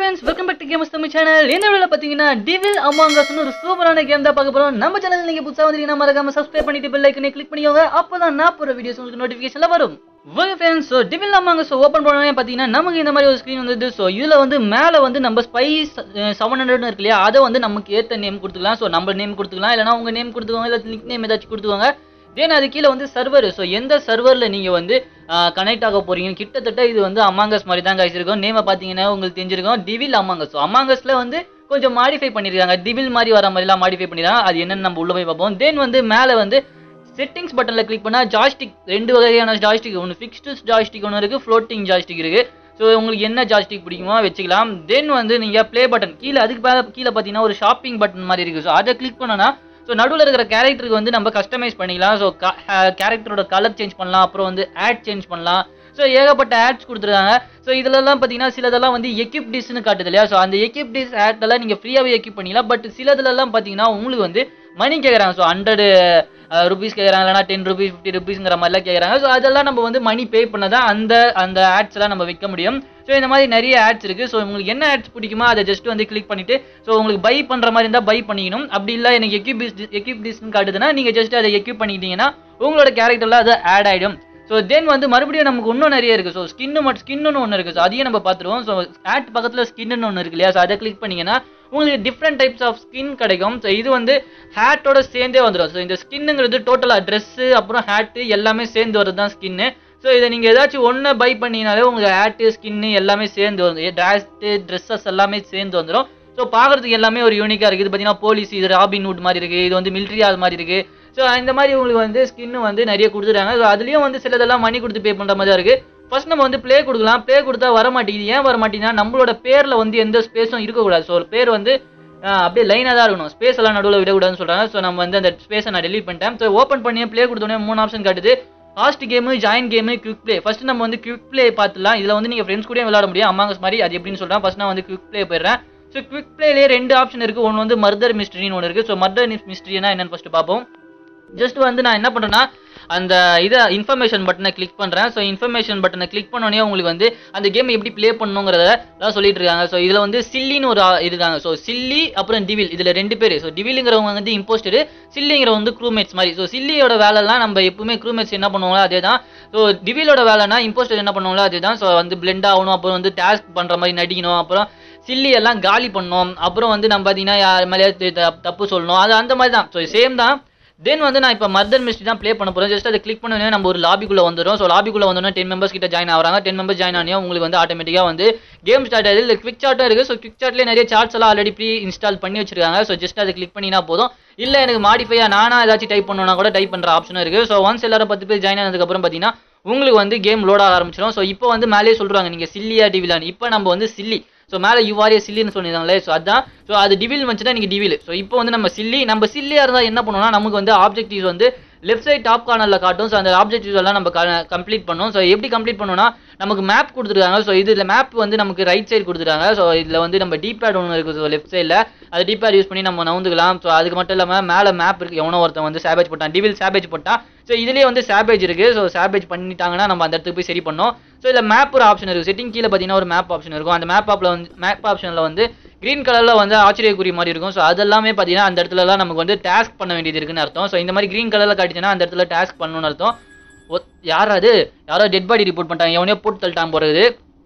Friends welcome back to games Tamil channel இந்த வீடியோல பாத்தீங்கன்னா டிவில் அமாங் அஸ்னு ஒரு சூப்பரான கேம் தான் பார்க்க போறோம் நம்ம சேனல் நீங்க புதுசா வந்தீங்கன்னா மறக்காம சப்ஸ்கிரைப் பண்ணிட்டு பெல் ஐக்கனை கிளிக் பண்ணிக்கோங்க அப்பதான் நான் போற வீடியோஸ் உங்களுக்கு நோட்டிஃபிகேஷன்ல வரும் okay friends so devil Among Us open பண்ணோடனே பார்த்தீங்கன்னா நமக்கு இந்த மாதிரி ஒரு ஸ்க்ரீன் வந்தது ஸோ இதில் வந்து மேலே வந்து நம்ம ஸ்பைஸ் செவன் ஹண்ட்ரட்னு இருக்கு இல்லையா அதை வந்து நமக்கு ஏற்ற நேம் கொடுத்துக்கலாம் ஸோ நம்ம நேம் கொடுத்துக்கலாம் இல்லைனா உங்கள் நேம் கொடுத்துக்கோங்க இல்லை நிக் நேம் ஏதாச்சும் கொடுத்துக்கோங்க தென் அது கீழே வந்து சர்வர் ஸோ எந்த சர்வரில் நீங்கள் வந்து கனெக்ட் ஆக போறீங்க கிட்டத்தட்ட இது வந்து அமாங்கஸ் மாதிரி தான் guys இருக்கும் நேமை பார்த்தீங்கன்னா உங்களுக்கு தெரிஞ்சிருக்கும் டிவில் அமாங்கஸ் ஸோ அமாங்கஸில் வந்து கொஞ்சம் மாடிஃபை பண்ணியிருக்காங்க டிவில் மாதிரி வர மாதிரிலாம் மாடிஃபை பண்ணிருக்காங்க அது என்னன்னு நம்ம உள்ள போய் பார்ப்போம் தென் வந்து மேலே வந்து செட்டிங்ஸ் பட்டனில் கிளிக் பண்ணால் ஜாய்ஸ்டிக் ரெண்டு வகையான ஜாய்ஸ்டிக் ஒன்று ஃபிக்ஸ்டு ஜாய்ஸ்டிக் ஒன்று இருக்குது ஃப்ளோட்டிங் ஜாய்ஸ்டிக் இருக்குது ஸோ உங்களுக்கு என்ன ஜாய்ஸ்டிக் பிடிக்குமோ வச்சுக்கலாம் தென் வந்து நீங்கள் ப்ளே பட்டன் கீழே அதுக்கு மேலே கீழே பார்த்தீங்கன்னா ஒரு ஷாப்பிங் பட்டன் மாதிரி இருக்குது ஸோ அதை கிளிக் பண்ணனா ஸோ நடுவில் இருக்கிற கேரக்டருக்கு வந்து நம்ம கஸ்டமைஸ் பண்ணிக்கலாம் ஸோ கேரக்டரோட கலர் சேஞ்ச் பண்ணலாம் அப்புறம் வந்து ஆட் சேஞ்ச் பண்ணலாம் ஸோ ஏகப்பட்ட ஆட்ஸ் கொடுத்துருக்காங்க ஸோ இதுலலாம் பார்த்தீங்கன்னா சிலதெல்லாம் வந்து எக்யூப் டிஸ்னு காட்டுது இல்லையா ஸோ அந்த எக்யூப் டிஸ் ஆட்டெல்லாம் நீங்கள் ஃப்ரீயாகவே எக்யூப் பண்ணிக்கலாம் பட் சிலதுலலாம் பார்த்தீங்கன்னா உங்களுக்கு வந்து மணி கேட்குறாங்க ஸோ ஹண்ட்ரடு ருபீஸ் கேட்குறாங்க இல்லைனா டென் ருபீஸ் ஃபிஃப்டி ருபீஸ்ங்கிற மாதிரிலாம் கேட்குறாங்க ஸோ அதெல்லாம் நம்ம வந்து மணி பே பண்ண தான் அந்த அந்த ஆட்ஸ் எல்லாம் நம்ம விற்க முடியும் ஸோ இந்த மாதிரி நிறைய ஆட்ஸ் இருக்குது ஸோ உங்களுக்கு என்ன ஆட்ஸ் பிடிக்குமோ அதை ஜஸ்ட் வந்து கிளிக் பண்ணிட்டு ஸோ உங்களுக்கு பை பண்ணுற மாதிரி இருந்தால் பை பண்ணிக்கணும் அப்படி இல்லை எனக்கு எக்யூப் எக்யூப் டிஸ்னு காட்டுதுன்னா நீங்கள் ஜஸ்ட் அதை எக்யூப் பண்ணிக்கிட்டீங்கன்னா உங்களோட கேரக்டரில் அது ஆட் ஆகிடும் ஸோ தென் வந்து மறுபடியும் நமக்கு இன்னும் நிறைய இருக்குது ஸோ ஸ்கின்னு மட்டும் ஸ்கின்னு ஒன்று இருக்குது ஸோ அதையும் நம்ம பார்த்துருவோம் ஸோ ஆட் பக்கத்தில் ஸ்கின்னு ஒன்று இருக்கு இல்லையா ஸோ அதை கிளிக் பண்ணீங்கன்னா உங்களுக்கு டிஃப்ரெண்ட் டைப்ஸ் ஆஃப் ஸ்கின் கிடைக்கும் ஸோ இது வந்து ஹேட்டோட சேர்ந்தே வந்துடும் ஸோ இந்த ஸ்கின்னுங்கிறது டோட்டலாக ட்ரெஸ்ஸு அப்புறம் ஹேட்டு எல்லாமே சேர்ந்து வரது தான் ஸ்கின்னு ஸோ இதை நீங்கள் ஏதாச்சும் ஒன்று பை பண்ணினாலே உங்களுக்கு ஹேட்டு ஸ்கின்னு எல்லாமே சேர்ந்து வந்து ட்ராஸ்ட்டு ட்ரெஸ்ஸஸ் எல்லாமே சேர்ந்து வந்துடும் ஸோ பார்க்குறதுக்கு எல்லாமே ஒரு யூனிக்காக இருக்குது இது பார்த்தீங்கன்னா போலீஸ் இது ராபின் வுட் மாதிரி இருக்குது இது வந்து மிலிட்ரி அது மாதிரி இருக்குது ஸோ இந்த மாதிரி உங்களுக்கு வந்து ஸ்கின்னு வந்து நிறைய கொடுத்துட்டாங்க ஸோ அதுலேயும் வந்து சிலதெல்லாம் மணி கொடுத்து பே பண்ணுற மாதிரி தான் இருக்குது ஃபர்ஸ்ட் நம்ம வந்து ப்ளே கொடுக்கலாம் ப்ளே கொடுத்தா வர மாட்டேங்குது ஏன் வர மாட்டேங்குதுன்னா நம்மளோட பேரில் வந்து எந்த ஸ்பேஸும் இருக்கக்கூடாது ஸோ பேர் வந்து ஆஹ், அப்படியே லைனாக தான் இருக்கணும் ஸ்பேஸ் எல்லாம் நடுவில் விடக்கூடாதுன்னு சொல்கிறாங்க ஸோ நம்ம வந்து அந்த ஸ்பேஸை நான் டெலிட் பண்ணிட்டேன் ஸோ ஓப்பன் பண்ணி ப்ளே கொடுத்தோடனே மூணு ஆப்ஷன் காட்டுது fast game join game quick play first நம்ம வந்து குவிக் ப்ளே பார்த்துலாம் இதில் வந்து நீங்கள் ஃப்ரெண்ட்ஸ் கூட விளையாட முடியும் அம்மாங்கஸ் மாதிரி அது எப்படின்னு சொல்கிறேன் ஃபர்ஸ்ட் நான் வந்து குவிக் ப்ளே போயிடுறேன் ஸோ குவிக் ப்ளேலேயே ரெண்டு ஆப்ஷன் இருக்குது ஒன்று வந்து மர்தர் மிஸ்ட்ரின்னு ஒன்று இருக்குது ஸோ மர்தர் மிஸ்ட்ரினா என்னன்னு ஃபர்ஸ்ட் பார்ப்போம் ஜஸ்ட் வந்து நான் என்ன பண்ணுறேன்னா அந்த இதை இன்ஃபர்மேஷன் பட்டனை கிளிக் பண்ணுறேன் ஸோ இன்ஃபர்மேஷன் பட்டனை கிளிக் பண்ணோடனே உங்களுக்கு வந்து அந்த கேம் எப்படி ப்ளே பண்ணணுங்கிறத தான் சொல்லிட்டு இருக்காங்க ஸோ இதில் வந்து சில்லின்னு ஒரு ஆ- இருக்காங்க ஸோ சில்லி அப்புறம் டிவில் இதில் ரெண்டு பேர் ஸோ டிவிலுங்கிறவங்க வந்து இம்போஸ்டரு சில்லிங்கிறவங்க வந்து க்ரூமேட்ஸ் மாதிரி ஸோ சில்லியோட வேலைலாம் நம்ம எப்பவுமே க்ரூமேட்ஸ் என்ன பண்ணுவாங்களோ அதே தான் ஸோ டிவிலோட வேலைனா இம்போஸ்டர் என்ன பண்ணுவாங்களோ அதே தான் ஸோ வந்து பிளெண்ட் ஆகணும் அப்புறம் வந்து டாஸ்க் பண்ணுற மாதிரி நடிக்கணும் அப்புறம் சில்லி எல்லாம் காலி பண்ணணும் அப்புறம் வந்து நம்ம பார்த்தீங்கன்னா யார் மேலே தப்பு சொல்லணும் அது அந்த மாதிரி தான் ஸோ சேம் தான் தென் வந்து நான் இப்போ மர்தர் மிஸ்ட்ரி தான் ப்ளே பண்ண போகிறேன் ஜஸ்ட் அதை கிளிக் பண்ணோன்னே நம்ம ஒரு லாபிக்குள்ளே வந்துடும் ஸோ லாபிக்குள்ளே வந்தோன்னா டென் மெம்பர்ஸ் கிட்ட ஜாயின் ஆகிறாங்க டென் மெம்பர்ஸ் ஜாயின் ஆனியும் உங்களுக்கு வந்து ஆட்டோமேட்டிக்காக வந்து கேம் ஸ்டார்ட் ஆகுது இல்லை குவிக் சார்ட்டும் இருக்குது ஸோ குவிக் சார்ட்லேயே நிறைய சார்ட்ஸ் எல்லாம் ஆல்ரெடி ப்ரீ இன்ஸ்டால் பண்ணி வச்சிருக்காங்க ஸோ ஜஸ்ட் அதை கிளிக் பண்ணினா போதும் இல்லை எனக்கு மாடிஃபையாக நானாக ஏதாச்சும் டைப் பண்ணணும்னா கூட டைப் பண்ணுற ஆப்ஷனும் இருக்குது ஸோ ஒன்ஸ் எல்லாரும் பத்து பேர் ஜாயின் ஆனதுக்கப்புறம் பார்த்தீங்கன்னா உங்களுக்கு வந்து கேம் லோட் ஆக ஆரம்பிச்சிடும் ஸோ இப்போ வந்து மேலேயே சொல்கிறாங்க நீங்கள் சில்லியா டிவிலான்னு இப்போ நம்ம வந்து சில்லி ஸோ மேலே யூஆர்ஏ சில்லின்னு சொல்லியிருந்தாங்களே ஸோ அதான் ஸோ அது டிவில் வந்துச்சுன்னா நீங்கள் டிவில் ஸோ இப்போ வந்து நம்ம சில்லி நம்ம சில்லியாக இருந்தால் என்ன பண்ணுவோம்னா நமக்கு வந்து ஆப்ஜெக்டிவ்ஸ் வந்து லெஃப்ட் சைட் டாப் கார்னரில் காட்டும் ஸோ அந்த ஆப்ஜெக்டிவ்ஸ் எல்லாம் நம்ம கம்ப்ளீட் பண்ணோம் ஸோ எப்படி கம்ப்ளீட் பண்ணோம்னா நமக்கு மேப் கொடுத்துருக்காங்க ஸோ இதில் மேப் வந்து நமக்கு ரைட் சைடு கொடுத்துருக்காங்க ஸோ இதில் வந்து நம்ம டீபேட் ஒன்று இருக்குது ஸோ லெஃப்ட் சைடில் அது டீபேட் யூஸ் பண்ணி நம்ம நவுந்துக்கலாம் ஸோ அதுக்கு மட்டும் இல்லாமல் மேலே மேப் இருக்குது எவனோ ஒருத்தன் வந்து சேபேஜ் போட்டான் டிவில் சேபேஜ் போட்டான் ஸோ இதுலேயே வந்து சேபேஜ் இருக்குது ஸோ சேபேஜ் பண்ணிட்டாங்கன்னா நம்ம அந்த இடத்துக்கு போய் சரி பண்ணோம் ஸோ இதில் மேப் ஒரு ஆப்ஷன் இருக்குது செட்டிங் கீழே பார்த்தீங்கன்னா ஒரு மேப் ஆப்ஷன் இருக்கும் அந்த மேப் ஆப்பில் வந்து மேப் ஆப்ஷனில் வந்து க்ரீன் கலரில் வந்து ஆச்சரியக்குறி மாதிரி இருக்கும் ஸோ அதெல்லாமே பார்த்தீங்கன்னா அந்த இடத்துலலாம் நமக்கு வந்து டாஸ்க் பண்ண வேண்டியது இருக்குன்னு அர்த்தம் ஸோ இந்த மாதிரி க்ரீன் கலரில் காட்டுச்சுன்னா அந்த இடத்துல டாஸ்க் பண்ணணும்னு அர்த்தம் ஒ- யார் அது யாரோ டெட் பாடி ரிப்போர்ட் பண்ணிட்டாங்க எவனையோ போட்டு தள்ளிட்டான் போகிறது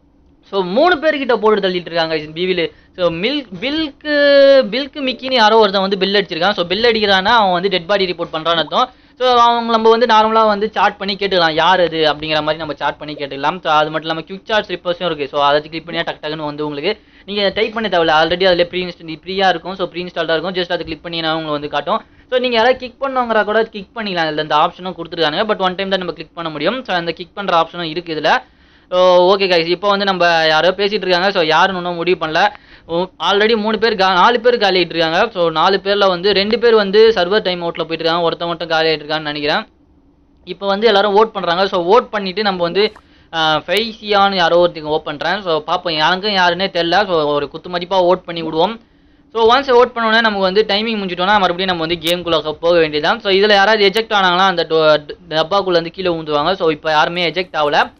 ஸோ மூணு பேர்கிட்ட போட்டு தள்ளிட்டு இருக்காங்க பிவில் ஸோ மில்க் பில்க்கு பில்க்கு மிக்கின்னு யாரோ ஒருத்தன் வந்து பில் அடிச்சிருக்கான் ஸோ பில் அடிக்கிறான்னா அவன் வந்து டெட் பாடி ரிப்போர்ட் பண்ணுறான்னு அர்த்தம் ஸோ அவங்க நம்ம வந்து நார்மலாக வந்து சாட் பண்ணி கேட்டுக்கலாம் யார் அது அப்படிங்கிற மாதிரி நம்ம சாட் பண்ணி கேட்டுக்கலாம் ஸோ அது மட்டும் இல்லாமல் குவிக் சார்ட் ரிப்பர்ஸும் இருக்குது ஸோ அதை கிளிக் பண்ணியா டக் டக்குன்னு வந்து உங்களுக்கு நீங்கள் டைப் பண்ண தேவையில்ல ஆல்ரெடி அதில் ப்ரீ இன்ஸ்ட் ப்ரீயாக இருக்கும் ஸோ ப்ரீ இன்ஸ்டால்டாக இருக்கும் ஜஸ்ட் அதை கிளிக் பண்ணினா உங்களுக்கு வந்து காட்டும் ஸோ நீங்கள் யாராவது கிளிக் பண்ணவங்கிற கூட கிளிக் பண்ணிக்கலாம் அதில் இந்த ஆப்ஷனும் கொடுத்துருக்காங்க பட் ஒன் டைம் தான் நம்ம கிளிக் பண்ண முடியும் ஸோ அந்த கிளிக் பண்ணுற ஆப்ஷனும் இருக்குது இதில் ஸோ ஓகே கைஸ் இப்போ வந்து நம்ம யாரோ பேசிட்டு இருக்காங்க ஸோ யாருன்னு ஒன்றும் முடிவு பண்ணல ஆல்ரெடி மூணு பேர் கா நாலு பேர் காலி ஆயிட்டு இருக்காங்க ஸோ நாலு பேரில் வந்து ரெண்டு பேர் வந்து சர்வர் டைம் அவுட்டில் போயிட்டு இருக்காங்க ஒருத்தன் மட்டும் காலி ஆயிட்டு இருக்கான்னு நினைக்கிறேன் இப்போ வந்து எல்லாரும் ஓட் பண்ணுறாங்க ஸோ ஓட் பண்ணிவிட்டு நம்ம வந்து ஃபைசியான்னு யாரோ ஒருத்தங்க ஓட் பண்ணுறேன் ஸோ பார்ப்போம் யாருக்கும் யாருன்னே தெரில ஸோ ஒரு குத்து மதிப்பாக ஓட் பண்ணி விடுவோம் ஸோ ஒன்ஸ் ஓட் பண்ணோன்னே நமக்கு வந்து டைமிங் முடிஞ்சிட்டோம்னா மறுபடியும் நம்ம வந்து கேம்குள்ளே போக வேண்டியதான் ஸோ இதில் யாராவது எஜெக்ட் ஆனாங்களா அந்த டோ- டப்பாக்குள்ள இருந்து கீழே ஊந்துவாங்க ஸோ இப்போ யாருமே எஜெக்ட் ஆகல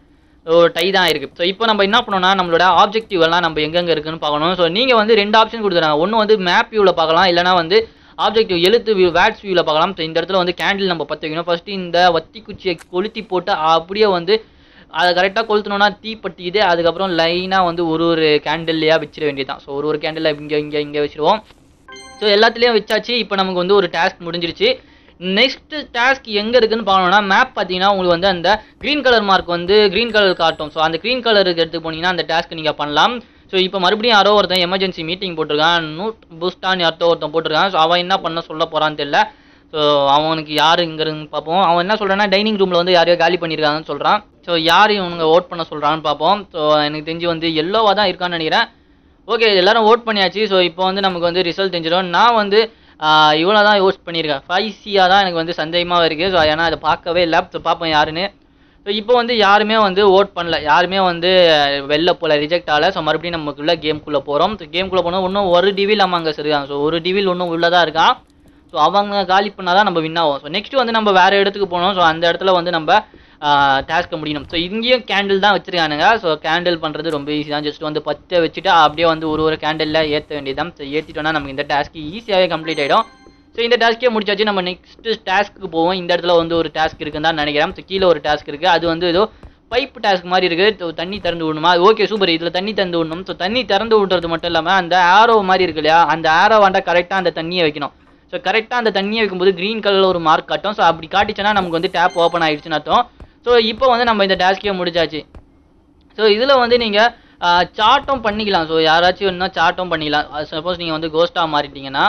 ஒரு டை தான் இருக்குது ஸோ இப்போ நம்ம என்ன பண்ணோம்னா நம்மளோட ஆப்ஜெக்டிவ் எல்லாம் நம்ம எங்கெங்கே இருக்குன்னு பார்க்கணும் ஸோ நீங்கள் வந்து ரெண்டு ஆப்ஷன் கொடுத்துறாங்க ஒன்று வந்து மேப் வியூவில் பார்க்கலாம் இல்லைனா வந்து ஆப்ஜெக்டிவ் எழுத்து வியூ வேட்ஸ் வியூவில் பார்க்கலாம் ஸோ இந்த இடத்துல வந்து கேண்டில் நம்ம பற்ற வைக்கணும் ஃபஸ்ட்டு இந்த வத்தி குச்சியை கொளுத்தி போட்டு அப்படியே வந்து அதை கரெக்டாக கொளுத்தணும்னா தீ பட்டிக்குது அதுக்கப்புறம் லைனாக வந்து ஒரு ஒரு கேண்டில்லையாக வச்சிட வேண்டியதுதான் ஸோ ஒரு ஒரு கேண்டில் இங்கே இங்கே இங்கே வச்சிருவோம் ஸோ எல்லாத்துலேயும் வச்சாச்சு இப்போ நமக்கு வந்து ஒரு டாஸ்க் முடிஞ்சிருச்சு நெக்ஸ்ட் டாஸ்க் எங்கே இருக்குன்னு பார்க்கணும்னா மேப் பார்த்தீங்கன்னா உங்களுக்கு வந்து அந்த க்ரீன் கலர் மார்க் வந்து க்ரீன் கலர் காட்டும் ஸோ அந்த க்ரீன் கலருக்கு எடுத்து போனீங்கன்னா அந்த டாஸ்க் நீங்கள் பண்ணலாம் ஸோ இப்போ மறுபடியும் யாரோ ஒருத்தன் எமர்ஜென்சி மீட்டிங் போட்டிருக்கான் நூட் பூஸ்டான் யார்த்தோ ஒருத்தன் போட்டிருக்கான் ஸோ அவன் என்ன பண்ண சொல்ல போகிறான்னு தெரியல ஸோ அவனுக்கு யார் இங்கேருந்து பார்ப்போம் அவன் என்ன சொல்கிறான்னா டைனிங் ரூமில் வந்து யாரையோ காலி பண்ணியிருக்காங்கன்னு சொல்கிறான் ஸோ யார் இவனுங்க ஓட் பண்ண சொல்கிறான்னு பார்ப்போம் ஸோ எனக்கு தெரிஞ்சு வந்து எல்லோவாக தான் இருக்கான்னு நினைக்கிறேன் ஓகே எல்லாரும் ஓட் பண்ணியாச்சு ஸோ இப்போ வந்து நமக்கு வந்து ரிசல்ட் தெரிஞ்சிடும் நான் வந்து இவ்வளோ தான் யோஸ் பண்ணியிருக்கேன் ஃபைவ் சியாக தான் எனக்கு வந்து சந்தேகமாக இருக்குது ஸோ ஏன்னா அதை பார்க்கவே இல்லை ஸோ பார்ப்போம் யாருன்னு ஸோ இப்போ வந்து யாருமே வந்து ஓட் பண்ணல யாருமே வந்து வெளில போல ரிஜெக்ட் ஆகல ஸோ மறுபடியும் நமக்குள்ள கேம்குள்ளே போகிறோம் ஸோ கேம்குள்ளே போனால் இன்னும் ஒரு டிவில் அங்கே இருக்காங்க ஸோ ஒரு டிவில் இன்னும் உள்ளதாக இருக்கான் ஸோ அவங்க காலி பண்ணால் தான் நம்ம வின் ஆகும் ஸோ நெக்ஸ்ட் வந்து நம்ம வேறு இடத்துக்கு போகணும் ஸோ அந்த இடத்துல வந்து நம்ம டாஸ்க்கை முடியணும் ஸோ இங்கேயும் கேண்டில் தான் வச்சுருக்கானுங்க ஸோ கேண்டில் பண்ணுறது ரொம்ப ஈஸி தான் ஜஸ்ட் வந்து பற்ற வச்சுட்டு அப்படியே வந்து ஒரு ஒரு கேண்டிலில் ஏற்ற வேண்டியதான் ஸோ ஏற்றிட்டோன்னா நமக்கு இந்த டாஸ்க்கு ஈஸியாகவே கம்ப்ளீட் ஆகிடும் ஸோ இந்த டாஸ்க்கே முடிச்சாச்சு நம்ம நெக்ஸ்ட் டாஸ்க்கு போவோம் இந்த இடத்துல வந்து ஒரு டாஸ்க் இருக்குன்னு தான் நினைக்கிறேன் ஸோ கீழே ஒரு டாஸ்க் இருக்குது அது வந்து ஏதோ பைப் டாஸ்க் மாதிரி இருக்குது தண்ணி திறந்து விடணுமா ஓகே சூப்பர் இதில் தண்ணி திறந்து விடணும் ஸோ தண்ணி திறந்து விடுறது மட்டும் இல்லாமல் அந்த ஆரோ மாதிரி இருக்கு இல்லையா அந்த ஆரோ வாண்டா கரெக்டாக அந்த தண்ணியை வைக்கணும் ஸோ கரெக்டாக அந்த தண்ணியை வைக்கும்போது க்ரீன் கலரில் ஒரு மார்க் காட்டும் ஸோ அப்படி காட்டிச்சுன்னா நமக்கு வந்து டேப் ஓப்பன் ஆயிடுச்சுன்னு அர்த்தம் ஸோ இப்போ வந்து நம்ம இந்த டாஸ்க்கே முடிச்சாச்சு ஸோ இதில் வந்து நீங்கள் சார்ட்டும் பண்ணிக்கலாம் ஸோ யாராச்சும் இன்னும் சார்ட்டும் பண்ணிக்கலாம் சப்போஸ் நீங்கள் வந்து கோஸ்ட்டாக மாறிட்டீங்கன்னா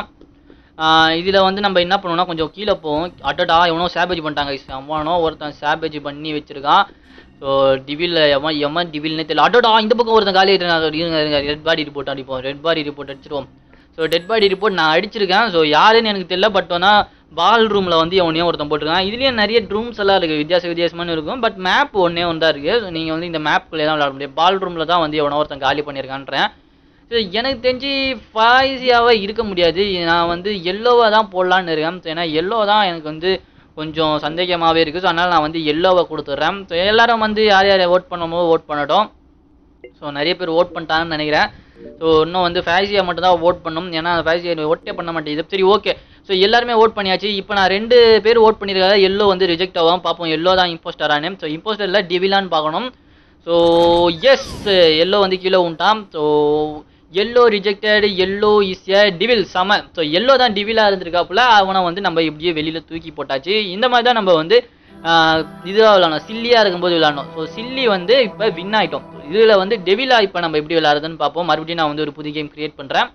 இதில் வந்து நம்ம என்ன பண்ணுவோம்னா கொஞ்சம் கீழே போவோம் அட்டடா எவனோ சேபேஜ் பண்ணிட்டாங்க எவனோ ஒருத்தன் சேபேஜ் பண்ணி வச்சிருக்கான் ஸோ டிவில் எவன் எவன் டிவில்னே தெரியல அட்டடா இந்த பக்கம் ஒருத்தன் காலி இருங்க ரெட் பாடி ரிப்போர்ட் அடிப்போம் ரெட் பாடி ரிப்போர்ட் அடிச்சிருவோம் ஸோ டெட் பாடி ரிப்போர்ட் நான் அடிச்சிருக்கேன் ஸோ யாருன்னு எனக்கு தெரியல பட் ஆனால் பால் ரூமில் வந்து எவனையும் ஒருத்தன் போட்டிருக்கான் இதுலேயும் நிறைய ரூம்ஸ் எல்லாம் இருக்குது வித்தியாச வித்தியாசமான இருக்கும் பட் மேப் ஒன்றே ஒன்றா இருக்குது ஸோ நீங்கள் வந்து இந்த மேப்குள்ளே தான் விளாட முடியும் பால் ரூமில் தான் வந்து எவனோ ஒருத்தன் காலி பண்ணியிருக்கான்றேன் ஸோ எனக்கு தெரிஞ்சு ஃபாய்ஸியாவாக இருக்க முடியாது நான் வந்து எல்லோவாக தான் போடலான்னு இருக்கேன் ஸோ ஏன்னா எல்லோ தான் எனக்கு வந்து கொஞ்சம் சந்தேகமாகவே இருக்குது ஸோ அதனால் நான் வந்து எல்லோவை கொடுத்துட்றேன் ஸோ எல்லாரும் வந்து யார் யார் ஓட் பண்ணுமோ ஓட் பண்ணட்டும் ஸோ நிறைய பேர் ஓட் பண்ணிட்டாங்கன்னு நினைக்கிறேன் ஸோ இன்னும் வந்து ஃபேசியா மட்டும் தான் ஓட் பண்ணணும் ஏன்னா ஃபேசியா ஓட்டே பண்ண மாட்டேங்குது சரி ஓகே ஸோ எல்லாருமே ஓட் பண்ணியாச்சு இப்போ நான் ரெண்டு பேர் ஓட் பண்ணியிருக்காங்க எல்லோ வந்து ரிஜெக்ட் ஆகும் பார்ப்போம் எல்லோ தான் இம்போஸ்டரானே ஸோ இம்போஸ்டரில் டிவிலான்னு பார்க்கணும் ஸோ எஸ் எல்லோ வந்து கீழே உண்டாம் so yellow rejected yellow is a devil செம ஸோ எல்லோ தான் டிவிலாக இருந்திருக்காப்புல அவனை வந்து நம்ம இப்படியே வெளியில் தூக்கி போட்டாச்சு இந்த மாதிரி தான் நம்ம வந்து இதுவாக விளாடணும் சில்லியாக இருக்கும்போது விளாடணும் ஸோ சில்லி வந்து இப்போ வின் ஆகிட்டோம் இதில் வந்து டெவிலாக இப்போ நம்ம எப்படி விளாடுறதுன்னு பார்ப்போம் மறுபடியும் நான் வந்து ஒரு புது கேம் க்ரியேட் பண்ணுறேன்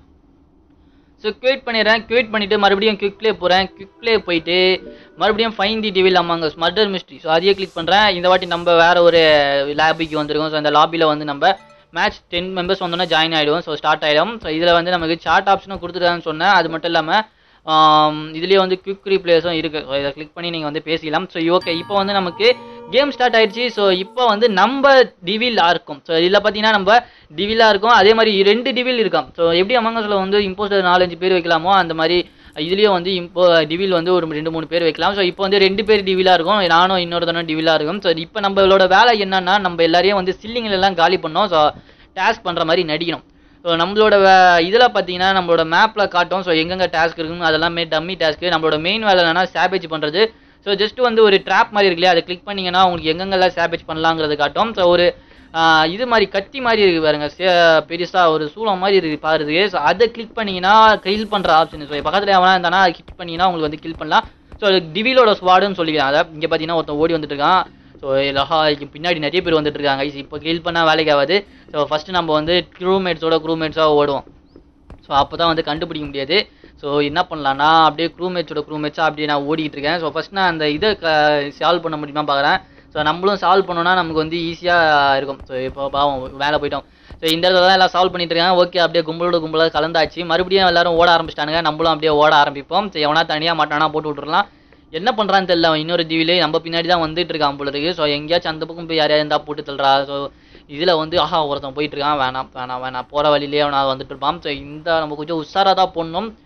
ஸோ குவேட் பண்ணிடுறேன் குவேட் பண்ணிவிட்டு மறுபடியும் குவிக் ப்ளே போகிறேன் குவிக் ப்ளே போயிட்டு மறுபடியும் find the devil among murder mystery so அதையே கிளிக் பண்ணுறேன் இந்த வாட்டி நம்ம வேறு ஒரு லாபிக்கு வந்திருக்கோம் ஸோ அந்த லாபியில் வந்து நம்ம மேட்ச் டென் மெம்பர்ஸ் வந்தோன்னா ஜாயின் ஆகிடுவோம் ஸோ ஸ்டார்ட் ஆகிடும் ஸோ இதில் வந்து நமக்கு சார்ட் ஆப்ஷனும் கொடுத்துருக்கான்னு சொன்னேன் அது மட்டும் இல்லாமல் இதுலேயே வந்து குவிக் ரீப்ளேஸும் இருக்குது ஸோ இதை கிளிக் பண்ணி நீங்கள் வந்து பேசிக்கலாம் ஸோ ஓகே இப்போ வந்து நமக்கு கேம் ஸ்டார்ட் ஆயிடுச்சு ஸோ இப்போ வந்து நம்ம டிவிலாக இருக்கும் ஸோ இதில் பார்த்தீங்கன்னா நம்ம டிவிலாக இருக்கும் அதே மாதிரி ரெண்டு டிவில் இருக்கும் ஸோ எப்படி அமங்கஸில் வந்து இம்போஸ்டர் நாலஞ்சு பேர் வைக்கலாமோ அந்த மாதிரி இதுலேயும் வந்து இப்போ டிவில் வந்து ஒரு ரெண்டு மூணு பேர் வைக்கலாம் ஸோ இப்போ வந்து ரெண்டு பேர் டிவிலாக இருக்கும் நானும் இன்னொருத்தனும் டிவிலாக இருக்கும் ஸோ இப்போ நம்மளோட வேலை என்னன்னா நம்ம எல்லாரையும் வந்து சில்லிங்கில் எல்லாம் காலி பண்ணோம் ஸோ டாஸ்க் பண்ணுற மாதிரி நடிக்கணும் ஸோ நம்மளோட இதில் பார்த்தீங்கன்னா நம்மளோட மேப்பில் காட்டும் ஸோ எங்கெங்கே டாஸ்க் இருக்குன்னு அதெல்லாமே டம்மி டாஸ்க்கு நம்மளோட மெயின் வேலை என்னன்னா சேபேஜ் பண்ணுறது ஸோ ஜஸ்ட் வந்து ஒரு ட்ராப் மாதிரி இருக்கு இல்லையா அதை கிளிக் பண்ணிங்கன்னா உங்களுக்கு எங்கெங்கெல்லாம் சேபேஜ் பண்ணலாங்கிறது காட்டும் ஸோ ஒரு இது மாதிரி கத்தி மாதிரி இருக்குது பாருங்க பெருசாக ஒரு சூளம் மாதிரி இருக்குது பாருது ஸோ அதை கிளிக் பண்ணிங்கன்னா கில் பண்ணுற ஆப்ஷன் ஸோ பக்கத்தில் எவனா இருந்தானா அதை கிளிக் பண்ணிங்கன்னா உங்களுக்கு வந்து கில் பண்ணலாம் ஸோ அது டிவிலோட ஸ்வாடுன்னு சொல்லிக்கலாம் அதை இங்கே பார்த்தீங்கன்னா ஒருத்தன் ஓடி வந்துட்டு இருக்கான் ஸோ லஹா பின்னாடி நிறைய பேர் வந்துட்டு இருக்காங்க இப்போ கில் பண்ணால் வேலைக்கு ஆகாது ஸோ ஃபஸ்ட்டு நம்ம வந்து க்ரூமேட்ஸோட க்ரூமேட்ஸாக ஓடுவோம் ஸோ அப்போ தான் வந்து கண்டுபிடிக்க முடியாது ஸோ என்ன பண்ணலான்னா அப்படியே க்ரூமேட்ஸோட க்ரூமேட்ஸாக அப்படியே நான் ஓடிக்கிட்டு இருக்கேன் ஸோ ஃபஸ்ட் நான் அந்த இதை சால்வ் பண்ண முடியுமா பார்க்குறேன் ஸோ நம்மளும் சால்வ் பண்ணோன்னா நமக்கு வந்து ஈஸியாக இருக்கும் ஸோ இப்போ பாவம் மேலே போயிட்டோம் ஸோ இந்த இடத்துல தான் எல்லாம் சால்வ் பண்ணிட்டு இருக்காங்க ஓகே அப்படியே கும்பலோட கும்பலாக கலந்தாச்சு மறுபடியும் எல்லாரும் ஓட ஆரம்பிச்சிட்டானுங்க நம்மளும் அப்படியே ஓட ஆரம்பிப்போம் ஸோ எவனா தனியாக மாட்டானா போட்டு விட்டுறலாம் என்ன பண்ணுறான்னு தெரியல அவன் இன்னொரு டிவிலே நம்ம பின்னாடி தான் வந்துட்டு இருக்கான் போல இருக்கு ஸோ எங்கேயாச்சும் அந்த பக்கம் போய் யாரையா இருந்தால் போட்டு தள்ளுறா ஸோ இதில் வந்து ஆஹா ஒருத்தன் போயிட்டு இருக்கான் வேணாம் வேணாம் வேணாம் போகிற வழியிலே அவன் வந்துட்டு இருப்பான் ஸோ இந்த நம்ம கொஞ்சம் உஷாராக தான் போடணும்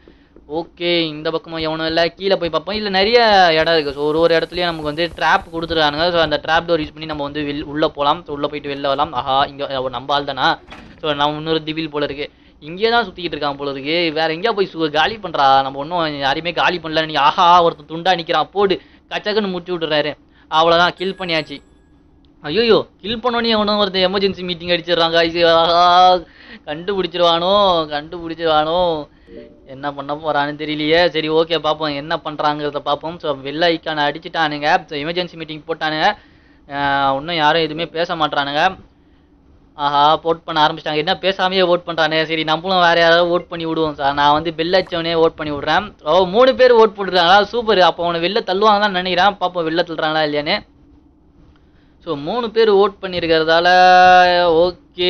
ஓகே இந்த பக்கமும் எவனும் இல்லை கீழே போய் பார்ப்போம் இல்லை நிறைய இடம் இருக்குது ஸோ ஒரு ஒரு இடத்துலையும் நமக்கு வந்து ட்ராப் கொடுத்துருக்கானுங்க ஸோ அந்த ட்ராப் டோர் யூஸ் பண்ணி நம்ம வந்து வெள் உள்ளே போகலாம் ஸோ உள்ளே போயிட்டு வெளில வரலாம் ஆஹா இங்கே நம்ம ஆள் தானா ஸோ நம்ம இன்னொரு திவில் போல இருக்கு இங்கே தான் சுற்றிக்கிட்டு இருக்கான் போல இருக்கு வேற எங்கேயா போய் சு காலி பண்ணுறா நம்ம ஒன்றும் யாரையுமே காலி பண்ணல நீ ஆஹா ஒருத்தன் துண்டா நிற்கிறான் போடு கச்சக்குன்னு முடிச்சு விட்டுறாரு அவ்வளோதான் கில் பண்ணியாச்சு ஐயோ கில் பண்ணோன்னே அவனும் ஒருத்தன் எமர்ஜென்சி மீட்டிங் அடிச்சிடுறாங்க ஐயோ, ஆஹா கண்டுபிடிச்சிருவானோ கண்டுபிடிச்சிருவானோ என்ன பண்ண போறான்னு தெரியலையே சரி ஓகே பார்ப்போம் என்ன பண்றாங்கிறத பார்ப்போம் ஸோ வெள்ளை ஐக்கான அடிச்சுட்டானுங்க ஸோ எமர்ஜென்சி மீட்டிங் போட்டானுங்க ஆஹ் இன்னும் யாரும் எதுவுமே பேச மாட்றானுங்க ஆஹா ஓட் பண்ண ஆரம்பிச்சிட்டாங்க என்ன பேசாமையே ஓட் பண்றானே சரி நம்மளும் வேற யாராவது ஓட் பண்ணி விடுவோம் சார் நான் வந்து பெல் அடிச்சவனே ஓட் பண்ணி விடுறேன் ஓ மூணு பேர் ஓட் போட்டுருக்காங்களா சூப்பர் அப்போ அவனை வெளில தள்ளுவாங்க தான் நினைக்கிறேன் பார்ப்போம் வெளில தள்ளுறாங்களா இல்லையான்னு ஸோ மூணு பேர் ஓட் பண்ணியிருக்கிறதால ஓகே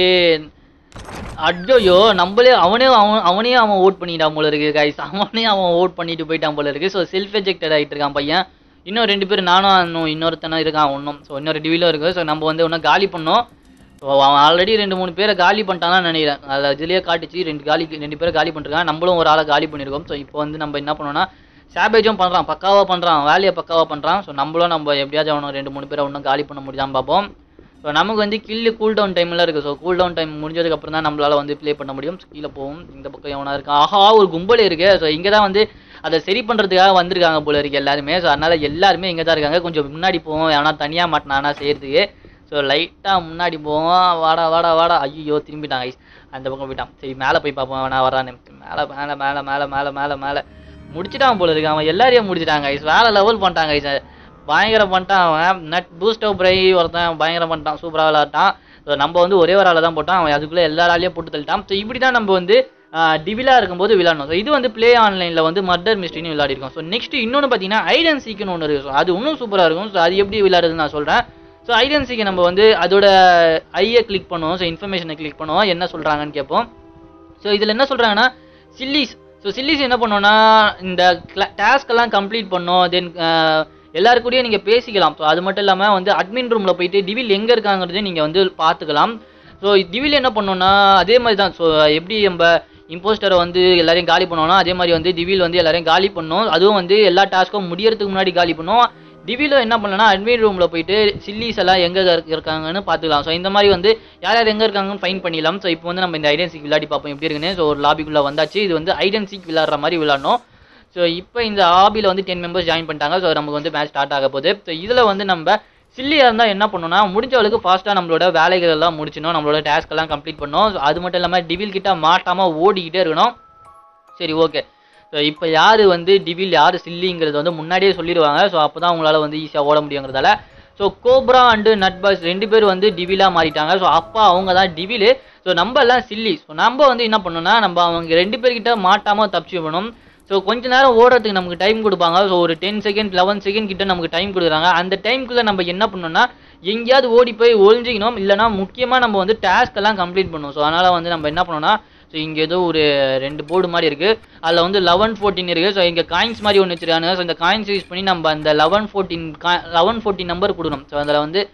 அஜ்ஜோயோ நம்மளே அவனே அவன் அவனே அவன் ஓட் பண்ணிட்டான் போல இருக்கு கைஸ் அவனே அவன் ஓட் பண்ணிட்டு போயிட்டான் போல இருக்கு ஸோ செல்ஃப் எஜெக்டட் ஆகிட்டு இருக்கான் பையன் இன்னும் ரெண்டு பேர் நானும் இன்னும் இன்னொருத்தனும் இருக்கான் ஒன்றும் ஸோ இன்னொரு டிவிலும் இருக்கு ஸோ நம்ம வந்து இன்னும் காலி பண்ணோம் ஸோ அவன் ஆல்ரெடி ரெண்டு மூணு பேரை காலி பண்ணிட்டான்னு நினைக்கிறேன் அதில் இதுலேயே காட்டுச்சு ரெண்டு காலி ரெண்டு பேரை காலி பண்ணிருக்கான் நம்மளும் ஒரு ஆளை காலி பண்ணியிருக்கோம் ஸோ இப்போ வந்து நம்ம என்ன பண்ணோம்னா சாபேஜும் பண்ணுறான் பக்காவாக பண்ணுறான் வேலையை பக்காவாக பண்ணுறான் ஸோ நம்மளும் நம்ம எப்படியாச்சும் அவனை ரெண்டு மூணு பேரை இன்னும் காலி பண்ண முடியாமல் பார்ப்போம் ஸோ நமக்கு வந்து கில்லு கூல் டவுன் டைம்லாம் இருக்குது ஸோ கூல் டவுன் டைம் முடிஞ்சதுக்கு அப்புறம் தான் நம்மளால வந்து ப்ளே பண்ண முடியும் கீழே போகும் இந்த பக்கம் எவனா இருக்கான் ஆஹா ஒரு கும்பல் இருக்கு ஸோ இங்கே தான் வந்து அதை சரி பண்ணுறதுக்காக வந்திருக்காங்க போல இருக்கு எல்லாருமே ஸோ அதனால எல்லாருமே இங்கே தான் இருக்காங்க கொஞ்சம் முன்னாடி போவோம் எவனா தனியாக மாட்டினானா செய்யறதுக்கு ஸோ லைட்டாக முன்னாடி போவோம் வாடா வாடா வாடா ஐயோ திரும்பிட்டான் ஐஸ் அந்த பக்கம் போயிட்டான் சரி மேலே போய் பார்ப்போம் வேணா வரான்னு மேலே மேலே மேலே மேலே மேலே மேலே மேலே முடிச்சிட்டான் போல இருக்கு அவன் எல்லாரையும் முடிச்சிட்டாங்க ஐஸ் வேலை லெவல் பண்ணிட்டாங்க ஐஸ் பயங்கரம் பண்ணிட்டான் அவன் நட் பூஸ்ட் அப் பிரை ஒருத்தன் பயங்கரம் பண்ணிட்டான் சூப்பராக விளாட்டான் ஸோ நம்ம வந்து ஒரே ஒரு ஆளை தான் போட்டான் அவன் அதுக்குள்ளே எல்லாராலையும் போட்டு தள்ளிட்டான் ஸோ இப்படி தான் நம்ம வந்து டிவிலாக இருக்கும்போது விளாடணும் ஸோ இது வந்து ப்ளே ஆன்லைனில் வந்து மர்டர் மிஸ்ட்ரின்னு விளையாடிருக்கோம் ஸோ நெக்ஸ்ட் இன்னொன்று பார்த்தீங்கன்னா ஐடன் சீக்குன்னு ஒன்று இருக்கும் So, அது இன்னும் சூப்பராக இருக்கும் ஸோ அது எப்படி விளையாடுறதுன்னு நான் சொல்கிறேன் ஸோ ஐடன் சீக்கை நம்ம வந்து அதோட ஐயை கிளிக் பண்ணுவோம் ஸோ இன்ஃபர்மேஷனை கிளிக் பண்ணுவோம் என்ன சொல்கிறாங்கன்னு கேட்போம் ஸோ இதில் என்ன சொல்கிறாங்கன்னா சில்லிஸ் ஸோ சில்லிஸ் என்ன பண்ணோன்னா இந்த டாஸ்க் எல்லாம் கம்ப்ளீட் பண்ணோம் தென் எல்லாருக்கூடயும் நீங்கள் பேசிக்கலாம் ஸோ அது மட்டும் இல்லாமல் வந்து அட்மின் ரூமில் போயிட்டு டிவில் எங்கே இருக்காங்கிறதையும் நீங்கள் வந்து பார்த்துக்கலாம் ஸோ டிவில் என்ன பண்ணோன்னா அதே மாதிரி தான் ஸோ எப்படி நம்ம இம்போஸ்டரை வந்து எல்லாரையும் காலி பண்ணோம்னா அதே மாதிரி வந்து டிவில் வந்து எல்லாரையும் காலி பண்ணோம் அதுவும் வந்து எல்லா டாஸ்க்கும் முடியறதுக்கு முன்னாடி காலி பண்ணோம் டிவியில் என்ன பண்ணலன்னா அட்மின் ரூமில் போயிட்டு சில்லிஸ் எல்லாம் எங்கே இருக்காங்கன்னு பார்த்துக்கலாம் ஸோ இந்த மாதிரி வந்து யார் யார் எங்கே இருக்காங்கன்னு ஃபைன் பண்ணிடலாம் ஸோ இப்போ வந்து நம்ம இந்த ஐடென்சிக் விளையாடி பார்ப்போம் எப்படி இருக்குன்னு ஸோ ஒரு லாபிக்குள்ளே வந்தாச்சு இது வந்து ஐடென்சிக் விளையாடுற மாதிரி விளையாடணும் ஸோ இப்போ இந்த ஆபியில் வந்து டென் மெம்பர்ஸ் ஜாயின் பண்ணிட்டாங்க ஸோ நமக்கு வந்து மேட்ச் ஸ்டார்ட் ஆக போகுது ஸோ இதில் வந்து நம்ம சில்லியாக இருந்தால் என்ன பண்ணணும்னா முடிஞ்ச அளவுக்கு ஃபாஸ்ட்டாக நம்மளோட வேலைகள் எல்லாம் முடிச்சணும் நம்மளோட டாஸ்க் எல்லாம் கம்ப்ளீட் பண்ணணும் So, அது மட்டும் இல்லாமல் டிவில் கிட்ட மாட்டாமல் ஓடிக்கிட்டே இருக்கணும் சரி ஓகே ஸோ இப்போ யார் வந்து டிவில் யார் சில்லிங்கிறது வந்து முன்னாடியே சொல்லிடுவாங்க ஸோ அப்போ தான் உங்களால் வந்து ஈஸியாக ஓட முடியுங்கிறதால ஸோ கோப்ரா அண்டு நட்பாஸ் ரெண்டு பேர் வந்து டிவிலாக மாறிட்டாங்க ஸோ அப்பா அவங்க தான் டிவிலு ஸோ நம்ம எல்லாம் சில்லி ஸோ நம்ம வந்து என்ன பண்ணணும்னா நம்ம அவங்க ரெண்டு பேர்கிட்ட மாட்டாமல் தப்பிச்சு விடணும் ஸோ கொஞ்ச நேரம் ஓடுறதுக்கு நமக்கு டைம் கொடுப்பாங்க ஸோ ஒரு டென் செகண்ட் லெவன் செகண்ட் கிட்ட நமக்கு டைம் கொடுக்குறாங்க அந்த டைம்குள்ளே நம்ம என்ன பண்ணணும்னா எங்கேயாவது ஓடி போய் ஒழிஞ்சிக்கணும் இல்லைனா முக்கியமாக நம்ம வந்து டாஸ்க் எல்லாம் கம்ப்ளீட் பண்ணணும் ஸோ அதனால் வந்து நம்ம என்ன பண்ணணும்னா ஸோ இங்கே ஏதோ ஒரு ரெண்டு போர்டு மாதிரி இருக்குது அதில் வந்து லெவன் ஃபோர்டீன் இருக்குது ஸோ இங்கே காயின்ஸ் மாதிரி ஒன்று வச்சிருக்காங்க ஸோ இந்த காயின்ஸ் யூஸ் பண்ணி நம்ம அந்த eleven fourteen eleven fourteen number கொடுக்கணும் ஸோ அதில் வந்து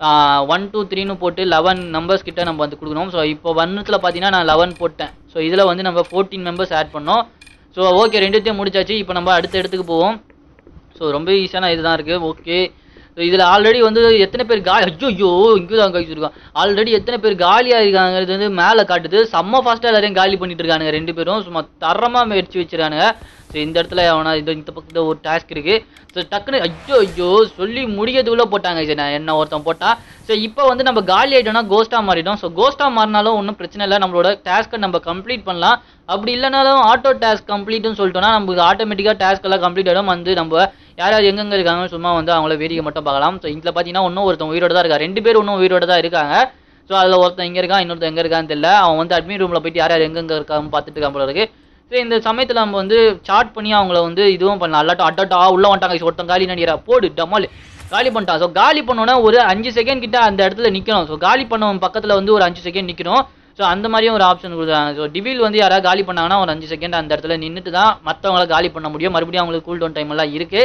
ஒன் டூ த்ரீன்னு போட்டு லெவன் நம்பர்ஸ் கிட்ட நம்ம வந்து கொடுக்கணும் ஸோ இப்போ வண்ணத்தில் பார்த்தீங்கன்னா நான் லெவன் போட்டேன் ஸோ இதில் வந்து நம்ம ஃபோர்டீன் மெம்பர்ஸ் ஆட் பண்ணோம் ஸோ ஓகே ரெண்டுத்தையும் முடிச்சாச்சு இப்போ நம்ம அடுத்த இடத்துக்கு போவோம் ஸோ ரொம்ப ஈஸியான இதுதான் இருக்குது ஓகே ஸோ இதில் ஆல்ரெடி வந்து எத்தனை பேர் காலி ஐயோ ஐயோ இங்கே தான் கழிச்சிருக்கான் ஆல்ரெடி எத்தனை பேர் காலியாக இருக்காங்கிறது வந்து மேலே காட்டுது செம்ம ஃபாஸ்ட்டாக எல்லாரையும் காலி பண்ணிட்டு இருக்கானுங்க ரெண்டு பேரும் சும்மா தரமாக முயற்சி வச்சிருக்கானுங்க ஸோ இந்த இடத்துல அவனா இந்த இந்த பக்கத்தில் ஒரு டாஸ்க் இருக்குது ஸோ டக்குன்னு ஐயோ ஐயோ சொல்லி முடியதுக்குள்ளே போட்டாங்க சரி நான் என்ன ஒருத்தன் போட்டான் ஸோ இப்போ வந்து நம்ம காலி ஆகிட்டோம்னா கோஸ்ட்டாக மாறிடும் ஸோ கோஸ்ட்டாக மாறினாலும் ஒன்றும் பிரச்சனை இல்லை நம்மளோட டாஸ்க்கை நம்ம கம்ப்ளீட் பண்ணலாம் அப்படி இல்லைனாலும் ஆட்டோ டாஸ்க் கம்ப்ளீட்னு சொல்லிட்டோம்னா நமக்கு ஆட்டோமேட்டிக்காக டாஸ்க் எல்லாம் கம்ப்ளீட் ஆகிடும் வந்து நம்ம யார் யார் எங்கெங்கே இருக்காங்க சும்மா வந்து அவங்கள வேடிக்கை மட்டும் பார்க்கலாம் ஸோ இதில் பார்த்தீங்கன்னா இன்னும் ஒருத்தன் உயிரோட தான் இருக்கா ரெண்டு பேர் இன்னும் உயிரோட தான் இருக்காங்க ஸோ அதில் ஒருத்தன் இங்கே இருக்கான் இன்னொருத்தன் எங்கே இருக்கான்னு தெரியல அவன் வந்து அட்மின் ரூமில் போயிட்டு யார் யார் எங்கெங்கே இருக்கான்னு பார்த்துட்டு இருக்கான் போல இருக்கு ஸோ இந்த சமயத்தில் நம்ம வந்து சாட் பண்ணி அவங்கள வந்து இதுவும் பண்ணலாம் அல்லாட்டும் அட்டட்டா உள்ளே வந்துட்டாங்க ஒருத்தன் காலி நடிகரா போடு டமால் காலி பண்ணிட்டான் ஸோ காலி பண்ணோன்னா ஒரு அஞ்சு செகண்ட் கிட்ட அந்த இடத்துல நிற்கணும் ஸோ காலி பண்ணவன் பக்கத்தில் வந்து ஒரு அஞ்சு செகண்ட் நிற்கணும் ஸோ அந்த மாதிரியும் ஒரு ஆப்ஷன் கொடுக்குறாங்க ஸோ டிவில் வந்து யாராவது காலி பண்ணாங்கன்னா ஒரு அஞ்சு செகண்ட் அந்த இடத்துல நின்றுட்டு தான் மற்றவங்கள காலி பண்ண முடியும் மறுபடியும் அவங்களுக்கு கூல் டவுன் டைம் எல்லாம் இருக்குது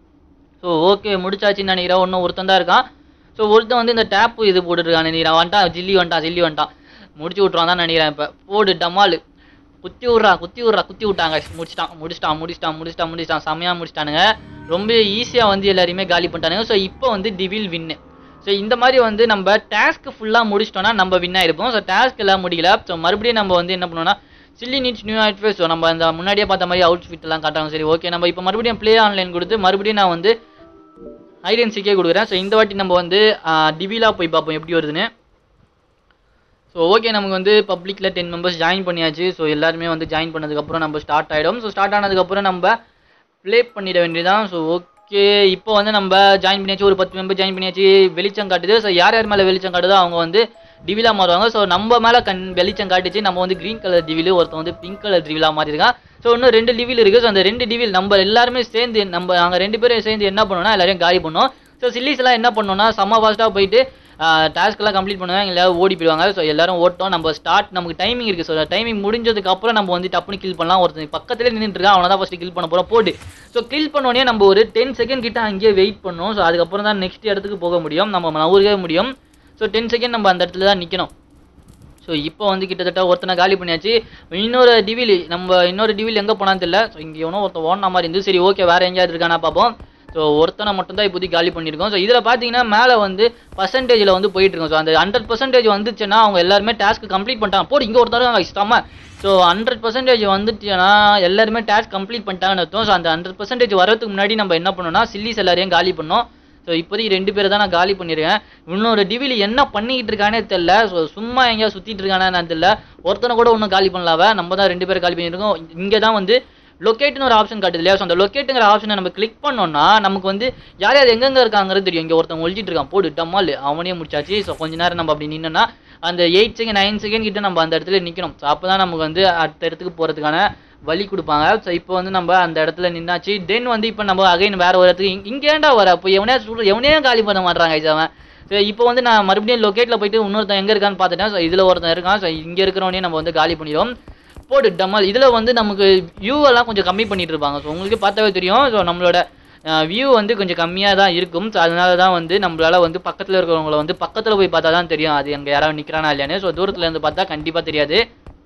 ஸோ ஓகே முடிச்சாச்சுன்னு நினைக்கிறேன் இன்னும் ஒருத்தன் தான் இருக்கான் ஸோ ஒருத்தன் வந்து இந்த டேப்பு இது போட்டுருக்கான் நினைக்கிறேன் வந்துட்டான் ஜில்லி வந்துட்டான் ஜில்லி வந்துட்டான் முடிச்சு விட்ருவான் தான் நினைக்கிறேன் இப்போ போடு டமால் குத்தி விட்றா குத்தி விட்றா குத்தி விட்டாங்க முடிச்சிட்டான் முடிச்சிட்டான் முடிச்சிட்டான் முடிச்சிட்டான் முடிச்சிட்டான் செம்மையாக முடிச்சிட்டானுங்க ரொம்ப ஈஸியாக வந்து எல்லாரையுமே காலி பண்ணிட்டானுங்க ஸோ இப்போ வந்து டிவில் வின்னு ஸோ இந்த மாதிரி வந்து நம்ம டாஸ்க் ஃபுல்லாக முடிச்சிட்டோம்னா நம்ம வின் ஆயிருப்போம் ஸோ டாஸ்க் எல்லாம் முடியல ஸோ மறுபடியும் நம்ம வந்து என்ன பண்ணோம்னா chilly needs new outfit so நம்ம அந்த முன்னாடியே பார்த்த மாதிரி அவுட்ஃபிட் எல்லாம் காட்டுறாங்க சரி ஓகே நம்ம இப்போ மறுபடியும் ப்ளே ஆன்லைன் கொடுத்து மறுபடியும் நான் வந்து ஐடென்சிக்கே கொடுக்குறேன் ஸோ இந்த வாட்டி நம்ம வந்து டிவிலா போய் பார்ப்போம் எப்படி வருதுன்னு ஸோ ஓகே நமக்கு வந்து பப்ளிக்கில் டென் மெம்பர்ஸ் ஜாயின் பண்ணியாச்சு ஸோ எல்லாருமே வந்து ஜாயின் பண்ணதுக்கப்புறம் நம்ம ஸ்டார்ட் ஆகிடும் ஸோ ஸ்டார்ட் ஆனதுக்கப்புறம் நம்ம ப்ளே பண்ணிட வேண்டியதான் ஸோ ஓகே இப்போ வந்து நம்ம ஜாயின் பண்ணியாச்சு ஒரு பத்து மெம்பர் ஜாயின் பண்ணியாச்சு வெளிச்சம் காட்டுது ஸோ யார் யார் மேலே வெளிச்சம் காட்டுதோ அவங்க வந்து டிவிலா மாறுவாங்க ஸோ நம்ம மேலே கண் வெளிச்சம் காட்டுச்சு நம்ம வந்து க்ரீன் கலர் டிவிலு ஒருத்தன் வந்து பிங்க் கலர் டிவிலா மாறிருக்கான் ஸோ இன்னும் ரெண்டு டிவில் இருக்குது ஸோ அந்த ரெண்டு டிவில் நம்ம எல்லாருமே சேர்ந்து நம்ம நாங்கள் ரெண்டு பேரும் சேர்ந்து என்ன பண்ணோம்னா எல்லாரையும் காலி பண்ணோம் ஸோ சில்லிஸ் எல்லாம் என்ன பண்ணோம்னா செம்ம ஃபாஸ்ட்டாக போயிட்டு டாஸ்க்லாம் கம்ப்ளீட் பண்ணுவாங்க எல்லாரும் ஓடி போயிடுவாங்க ஸோ எல்லாரும் ஓட்டோம் நம்ம ஸ்டார்ட் நமக்கு டைமிங் இருக்குது ஸோ டைமிங் முடிஞ்சதுக்கு அப்புறம் நம்ம வந்து டப்புனு கில் பண்ணலாம் ஒருத்தன் பக்கத்துலேயே நின்றுட்டு இருக்கான் அவனை தான் ஃபஸ்ட்டு கில் பண்ண போகிறோம் போட்டு ஸோ கில் பண்ணோடனே நம்ம ஒரு டென் செகண்ட் கிட்ட அங்கேயே வெயிட் பண்ணோம் ஸோ அதுக்கப்புறம் தான் நெக்ஸ்ட் இடத்துக்கு போக முடியும் நம்ம நவுறவே முடியும் ஸோ டென் செகண்ட் நம்ம அந்த இடத்துல தான் நிற்கணும் ஸோ இப்போ வந்து கிட்டத்தட்ட ஒருத்தனை காலி பண்ணியாச்சு இன்னொரு டிவில் நம்ம இன்னொரு டிவில் எங்கே போனான்னு தெரியல ஸோ இங்கே எவனோ ஒருத்தன் ஓடின மாதிரி இருந்து சரி ஓகே வேறு எங்கேயாவது இருக்கானா பார்ப்போம் ஸோ ஒருத்தனை மட்டும் தான் இப்போதைக்கு காலி பண்ணியிருக்கோம் ஸோ இதில் பார்த்தீங்கன்னா மேலே வந்து பர்சன்டேஜில் வந்து போயிட்டு இருக்கோம் ஸோ அந்த ஹண்ட்ரட் பர்சன்டேஜ் வந்துச்சுன்னா அவங்க எல்லாருமே டாஸ்க் கம்ப்ளீட் பண்ணிட்டாங்க போடு இங்கே ஒருத்தர் இஷ்டமா ஸோ ஹண்ட்ரட் பர்சன்டேஜ் வந்துச்சுன்னா எல்லாருமே டாஸ்க் கம்ப்ளீட் பண்ணிட்டாங்கன்னு அர்த்தம் ஸோ அந்த ஹண்ட்ரட் பர்சன்டேஜ் வரதுக்கு முன்னாடி நம்ம என்ன பண்ணோம்னா சில்லிஸ் எல்லாரையும் காலி பண்ணோம் ஸோ இப்போதைக்கு ரெண்டு பேரை தான் நான் காலி பண்ணியிருக்கேன் இன்னொரு டிவிலி என்ன பண்ணிக்கிட்டு இருக்கானே தெரில ஸோ சும்மா எங்கேயா சுற்றிட்டு இருக்கானே தெரியல ஒருத்தனை கூட ஒன்றும் காலி பண்ணலாவ நம்ம தான் ரெண்டு பேரை காலி பண்ணியிருக்கோம் இங்கே தான் வந்து லொக்கேட்னு ஒரு ஆப்ஷன் காட்டுது இல்லையா ஸோ அந்த லொக்கேட்டுங்கிற ஆப்ஷனை நம்ம கிளிக் பண்ணோம்னா நமக்கு வந்து யார் யார் எங்கெங்க இருக்காங்கிறது தெரியும் இங்கே ஒருத்தன் ஒழிச்சிட்டு இருக்கான் போடு டம்மால் அவனே முடிச்சாச்சு ஸோ கொஞ்ச நேரம் நம்ம அப்படி நின்னோன்னா அந்த எயிட் செகண்ட் நைன் செகண்ட் கிட்ட நம்ம அந்த இடத்துல நிற்கணும் ஸோ அப்போ தான் நமக்கு வந்து அடுத்த இடத்துக்கு போகிறதுக்கான வழி கொடுப்பாங்க ஸோ இப்போ வந்து நம்ம அந்த இடத்துல நின்னாச்சு தென் வந்து இப்போ நம்ம அகைன் வேற ஒரு இடத்துக்கு இங்க- இங்க ஏன்டா வர அப்போ எவனே சொல்ற எவனே காலி பண்ண மாட்டாங்க ஐஸ் அவன் ஸோ இப்போ வந்து நான் மறுபடியும் லொக்கேட்டில் போயிட்டு இன்னொருத்தன் எங்கே இருக்கான்னு பார்த்துட்டேன் ஸோ இதில் ஒருத்தன் இருக்கான் ஸோ இங்கே இருக்கிறவனே நம்ம வந்து காலி பண்ணிடுவோம் போடு டம்மல் இதில் வந்து நமக்கு வியூ எல்லாம் கொஞ்சம் கம்மி பண்ணிட்டு இருப்பாங்க ஸோ உங்களுக்கு பார்த்தாவே தெரியும் ஸோ நம்மளோட வியூ வந்து கொஞ்சம் கம்மியாக தான் இருக்கும் ஸோ அதனால தான் வந்து நம்மளால வந்து பக்கத்தில் இருக்கிறவங்கள வந்து பக்கத்தில் போய் பார்த்தா தான் தெரியும் அது அங்கே யாராவது நிற்கிறானா இல்லையானு ஸோ தூரத்துல இருந்து பார்த்தா கண்டிப்பாக தெரியாது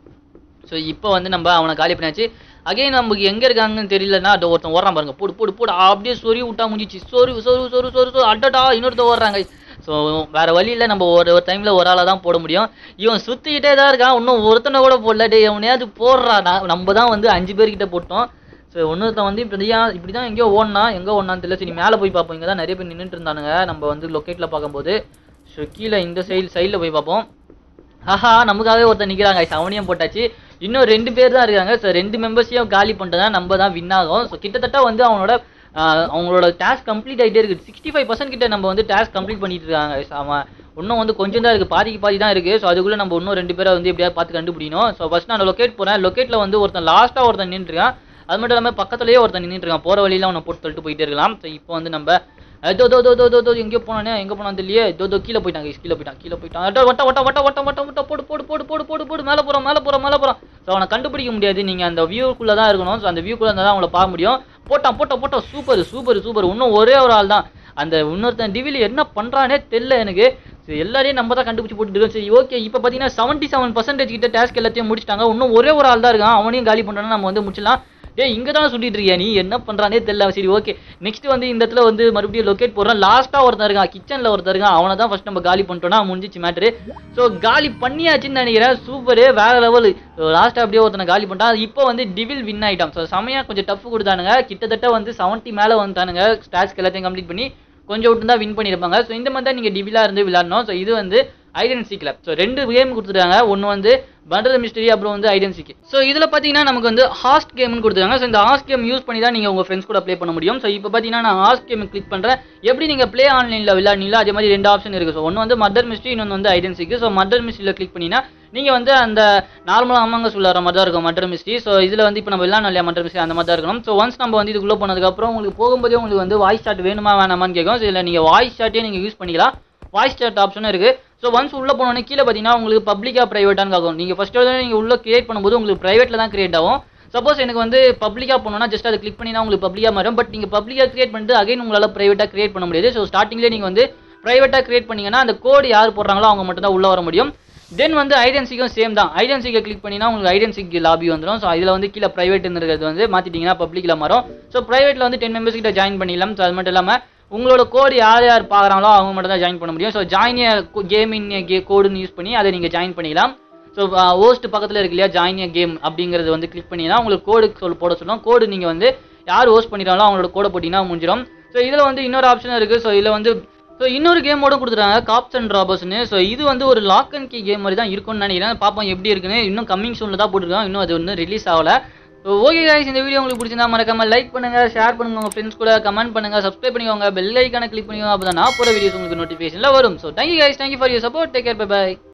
ஸோ இப்போ வந்து நம்ம அவனை காலி பண்ணியாச்சு அகைன் நமக்கு எங்கே இருக்காங்கன்னு தெரியலன்னா அது ஒருத்தன் ஓடுறான் பாருங்க போடு போடு போடு அப்படியே சொறி விட்டா முடிஞ்சிச்சு சொரு சொரு சொரு சொரு சொரு அட்டடா இன்னொருத்தன் ஓடுறாங்க ஸோ வேற வழி இல்லை நம்ம ஒரு ஒரு டைமில் ஒரு ஆளை தான் போட முடியும் இவன் சுற்றிக்கிட்டே தான் இருக்கான் இன்னும் ஒருத்தனை கூட போடல டே எவனையாவது போடுறா நான் நம்ம தான் வந்து அஞ்சு பேர்கிட்ட போட்டோம் ஸோ ஒன்னொருத்தன் வந்து இப்படி தான் இப்படி தான் எங்கேயோ ஓடனா எங்கே ஓடனான்னு தெரியல சரி மேலே போய் பார்ப்போம் இங்கே தான் நிறைய பேர் நின்றுட்டு இருந்தானுங்க நம்ம வந்து லொக்கேட்டில் பார்க்கும்போது ஸோ கீழே இந்த சைடு சைடில் போய் பார்ப்போம் ஆஹா நமக்காகவே ஒருத்தர் நிற்கிறாங்க அவனையும் போட்டாச்சு இன்னும் ரெண்டு பேர் தான் இருக்காங்க ஸோ ரெண்டு மெம்பர்ஸையும் காலி பண்ணிட்டு தான் நம்ம தான் வின் ஆகும் ஸோ கிட்டத்தட்ட வந்து அவனோட ஆஹ், அவங்களோட டாஸ்க் கம்ப்ளீட் ஆகிட்டே இருக்குது சிக்ஸ்டி ஃபைவ் பர்சன்ட் கிட்ட நம்ம வந்து டாஸ்க் கம்ப்ளீட் பண்ணிட்டு இருக்காங்க guys. அவன் இன்னும் வந்து கொஞ்சம் தான் இருக்குது பாதிக்கு பாதி தான் இருக்குது ஸோ அதுக்குள்ளே நம்ம இன்னும் ரெண்டு பேரை வந்து எப்படியாவது பார்த்து கண்டுபிடிக்கணும் ஸோ ஃபஸ்ட் நான் லொக்கேட் போகிறேன் லொக்கேட்டில் வந்து ஒருத்தன் லாஸ்ட்டாக ஒருத்தன் நின்றுருக்கான் அது மட்டும் இல்லாமல் பக்கத்துலேயே ஒருத்தன் நின்றுட்டு இருக்கான் போகிற வழியில அவனை போட்டு தள்ளிட்டு போயிட்டே இருக்கலாம் ஸோ இப்போ வந்து நம்ம தோ தோ தோ தோ தோ தோ எங்கேயோ போனானே எங்கே போனான்னு தெரியலையே தோ தோ கீழே போயிட்டாங்க கீழே போயிட்டான் கீழே போயிட்டான் அட, வட்ட வட்ட வட்ட வட்ட வட்ட வட்ட போடு போடு போடு போடு போடு போடு மேலே போகிறோம் மேலே போகிறோம் மேலே போகிறோம் ஸோ அவனை கண்டுபிடிக்க முடியாது நீங்கள் அந்த வியூக்குள்ளே தான் இருக்கணும் ஸோ அந்த வியூக்குள்ளே இருந்தால் தான் அவங்கள பார்க்க முடியும் போட்டான் போட்டான் போட்டான் சூப்பர் சூப்பர் சூப்பர் இன்னும் ஒரே ஒரு ஆள் தான் அந்த இன்னொருத்தன் டிவிலி என்ன பண்ணுறானே தெரில எனக்கு சரி எல்லாரையும் நம்ம தான் கண்டுபிடிச்சு போட்டுட்டு இருக்கோம் சரி ஓகே இப்போ பார்த்தீங்கன்னா செவன்ட்டி செவன் பர்சன்டேஜ் கிட்ட டாஸ்க் எல்லாத்தையும் முடிச்சிட்டாங்க இன்னும் ஒரே ஒரு ஆள் தான் இருக்கான் அவனையும் காலி பண்ணுறோன்னா நம்ம வந்து முடிச்சிடலாம் டேய் இங்கே தானே சுட்டிட்டு இருக்கியா நீ என்ன பண்ணுறானே தெரியல சரி ஓகே நெக்ஸ்ட் வந்து இந்த இடத்துல வந்து மறுபடியும் லொக்கேட் போடுறோம் லாஸ்ட்டாக ஒருத்தன் இருக்கான் கிச்சனில் ஒருத்தன் இருக்கான் அவனை தான் ஃபர்ஸ்ட் நம்ம காலி பண்ணிட்டோம்னா முடிஞ்சிச்சு மேட்ரு ஸோ காலி பண்ணியாச்சுன்னு நினைக்கிறேன் சூப்பரு வேற லெவல் லாஸ்ட்டாக அப்படியே ஒருத்தனை காலி பண்ணிட்டான் இப்போ வந்து டிவில் வின் ஆயிட்டான் ஸோ செமையாக கொஞ்சம் டஃப் கொடுத்தானுங்க கிட்டத்தட்ட வந்து செவன்ட்டி மேலே வந்துட்டானுங்க ஸ்டாட்ஸ்க்கு எல்லாத்தையும் கம்ப்ளீட் பண்ணி கொஞ்சம் விட்டு தான் வின் பண்ணியிருப்பாங்க ஸோ இந்த மாதிரி தான் நீங்கள் டிவிலாக இருந்து விளையாடணும் ஸோ இது வந்து ஐடென்சி கிளப் ஸோ ரெண்டு கேம் கொடுத்துருக்காங்க ஒன்று வந்து பண்டர் மிஸ்டரி அப்புறம் வந்து ஐடென்சிக்கு ஸோ இதில் பார்த்தீங்கன்னா நமக்கு வந்து ஹாஸ்ட் கேம்னு கொடுத்துருக்காங்க ஸோ இந்த ஹாஸ்ட் கேம் யூஸ் பண்ணி தான் நீங்கள் உங்கள் ஃப்ரெண்ட்ஸ் கூட ப்ளே பண்ண முடியும் ஸோ இப்போ பார்த்தீங்கன்னா நான் ஹாஸ்ட் கேம் கிளிக் பண்ணுறேன் எப்படி நீங்கள் ப்ளே ஆன்லைனில் விளையாடுனீங்களோ அதே மாதிரி ரெண்டு ஆப்ஷன் இருக்குது ஸோ ஒன்று வந்து மர்டர் மிஸ்ட்ரி இன்னொன்று வந்து ஐடென்சிக்கு ஸோ மர்டர் மிஸ்ட்ரியில் கிளிக் பண்ணினா நீங்கள் வந்து அந்த நார்மலாக அம்மாங்க சொல்லுற மாதிரி தான் இருக்கும் மர்டர் மிஸ்ட்ரி ஸோ இதில் வந்து இப்போ நம்ம விளையாடணும் இல்லையா மர்டர் மிஸ்ட்ரி அந்த மாதிரி தான் இருக்கணும் ஸோ ஒன்ஸ் நம்ம வந்து இதுக்குள்ளே போனதுக்கப்புறம் உங்களுக்கு போகும்போதே உங்களுக்கு வந்து வாய்ஸ் சாட் வேணுமா வேணாமான்னு கேட்கும் ஸோ இதில் நீங்கள் வாய்ஸ் சாட்டே நீங்கள் யூஸ் பண்ணிக்கலாம் வாய்ஸ் சாட் ஆப்ஷனும் இருக்குது ஸோ ஒன்ஸ் உள்ளே போனோடனே கீழே பார்த்தீங்கன்னா உங்களுக்கு பப்ளிக்காக ப்ரைவேட்டானு ஆகும் நீங்கள் ஃபஸ்ட் நீங்கள் உள்ள கிரியேட் பண்ணும்போது உங்களுக்கு ப்ரைவேட்டில் தான் கிரியேட் ஆகும் சப்போஸ் எனக்கு வந்து பப்ளிக்காக பண்ணணும்னா ஜஸ்ட் அதை கிளிக் பண்ணினா உங்களுக்கு பப்ளிக்காக மாறும் பட் நீங்கள் பப்ளிக்காக கிரியேட் பண்ணிட்டு அகைன் உங்களால் ப்ரைவேட்டாக கிரியேட் பண்ண முடியாது ஸோ ஸ்டார்டிங்லேயே நீங்கள் வந்து ப்ரைவேட்டாக கிரியேட் பண்ணீங்கன்னா அந்த கோடு யார் போடுறாங்களோ அவங்க மட்டும் தான் உள்ளே வர முடியும் தென் வந்து ஐடென்சிக்கும் சேம் தான் ஐடென்சிக்கை கிளிக் பண்ணினா உங்களுக்கு ஐடென்சிக்கு லாபி வந்துடும் ஸோ இதில் வந்து கீழே ப்ரைவேட்னு இருக்கிறது வந்து மாற்றிட்டிங்கன்னா பப்ளிக்கில் மாறும் ஸோ ப்ரைவேட்டில் வந்து டென் மெம்பர்ஸ் கிட்ட ஜாயின் பண்ணிடலாம் ஸோ அது மட்டும் இல்லாமல் உங்களோட கோடு யார் யார் பார்க்குறாங்களோ அவங்க மட்டும் தான் ஜாயின் பண்ண முடியும் ஸோ ஜாயின் கேமிங் கே கோடுன்னு யூஸ் பண்ணி அதை நீங்கள் ஜாயின் பண்ணிக்கலாம் ஸோ ஹோஸ்ட் பக்கத்தில் இருக்கு இல்லையா ஜாயின் கேம் அப்படிங்கிறது வந்து கிளிக் பண்ணினா உங்களுக்கு கோடு சொல் போட சொல்லும் கோடு நீங்கள் வந்து யார் ஹோஸ்ட் பண்ணிடுறாங்களோ அவங்களோட கோடை போட்டிங்கன்னா முடிஞ்சிடும் ஸோ இதில் வந்து இன்னொரு ஆப்ஷன் இருக்குது ஸோ இதில் வந்து ஸோ இன்னொரு கேமோட கொடுத்துருக்காங்க காப்ஸ் அண்ட் ராபர்ஸ்னு ஸோ இது வந்து ஒரு லாக் அண்ட் கீ கேம் மாதிரி தான் இருக்கும்னு நினைக்கிறேன் பார்ப்போம் எப்படி இருக்குன்னு இன்னும் கம்மிங் சூனில் தான் போட்டிருக்காங்க இன்னும் அது வந்து ரிலீஸ் ஆகல ஸோ ஓகே guys இந்த வீடியோ உங்களுக்கு பிடிச்சிருந்தா மறக்காம லைக் பண்ணுங்க ஷேர் பண்ணுங்க உங்க ஃப்ரெண்ட்ஸ் கூட கமெண்ட் பண்ணுங்க சப்ஸ்கிரைப் பண்ணிக்கோங்க பெல் ஐக்கான கிளிக் பண்ணிக்கோங்க அப்போ தான் நான் போகிற வீடியோஸ் உங்களுக்கு நோட்டிஃபிகேஷனில் வரும் so thank you guys thank you for your support take care bye by